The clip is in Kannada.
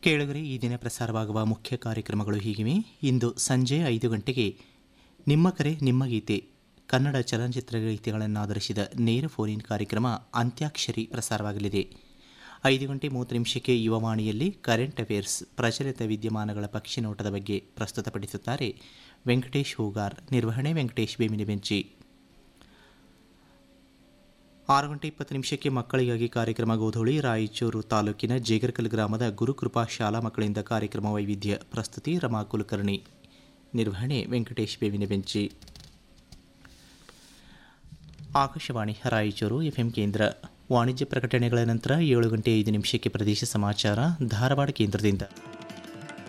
ಕೇಳುಗರೆ ಈ ದಿನ ಪ್ರಸಾರವಾಗುವ ಮುಖ್ಯ ಕಾರ್ಯಕ್ರಮಗಳು ಹೀಗಿವೆ ಇಂದು ಸಂಜೆ ಐದು ಗಂಟೆಗೆ ನಿಮ್ಮ ಕರೆ ನಿಮ್ಮ ಗೀತೆ ಕನ್ನಡ ಚಲನಚಿತ್ರ ಗೀತೆಗಳನ್ನು ಆಧರಿಸಿದ ನೇರ ಫೋನ್ ಇನ್ ಕಾರ್ಯಕ್ರಮ ಅಂತ್ಯಾಕ್ಷರಿ ಪ್ರಸಾರವಾಗಲಿದೆ ಐದು ಗಂಟೆ ಮೂವತ್ತು ನಿಮಿಷಕ್ಕೆ ಯುವವಾಣಿಯಲ್ಲಿ ಕರೆಂಟ್ ಅಫೇರ್ಸ್ ಪ್ರಚಲಿತ ವಿದ್ಯಮಾನಗಳ ಪಕ್ಷಿ ನೋಟದ ಬಗ್ಗೆ ಪ್ರಸ್ತುತಪಡಿಸುತ್ತಾರೆ ವೆಂಕಟೇಶ್ ಹೂಗಾರ್ ನಿರ್ವಹಣೆ ವೆಂಕಟೇಶ್ ಬೇಮಿನಿ ಬೆಂಚಿ ಆರು ಗಂಟೆ ಇಪ್ಪತ್ತು ನಿಮಿಷಕ್ಕೆ ಮಕ್ಕಳಿಗಾಗಿ ಕಾರ್ಯಕ್ರಮ ಗೋಧೂಳಿ ರಾಯಚೂರು ತಾಲೂಕಿನ ಜೇಗರ್ಕಲ್ ಗ್ರಾಮದ ಗುರುಕೃಪಾ ಶಾಲಾ ಮಕ್ಕಳಿಂದ ಕಾರ್ಯಕ್ರಮ ವೈವಿಧ್ಯ ಪ್ರಸ್ತುತಿ ರಮಾ ಕುಲಕರ್ಣಿ ನಿರ್ವಹಣೆ ವೆಂಕಟೇಶ್ ಬೇವಿನ ಬೆಂಚಿ ಆಕಾಶವಾಣಿ ರಾಯಚೂರು ಎಫ್ಎಂ ಕೇಂದ್ರ ವಾಣಿಜ್ಯ ಪ್ರಕಟಣೆಗಳ ನಂತರ ಏಳು ಗಂಟೆ ಐದು ನಿಮಿಷಕ್ಕೆ ಪ್ರದೇಶ ಸಮಾಚಾರ ಧಾರವಾಡ ಕೇಂದ್ರದಿಂದ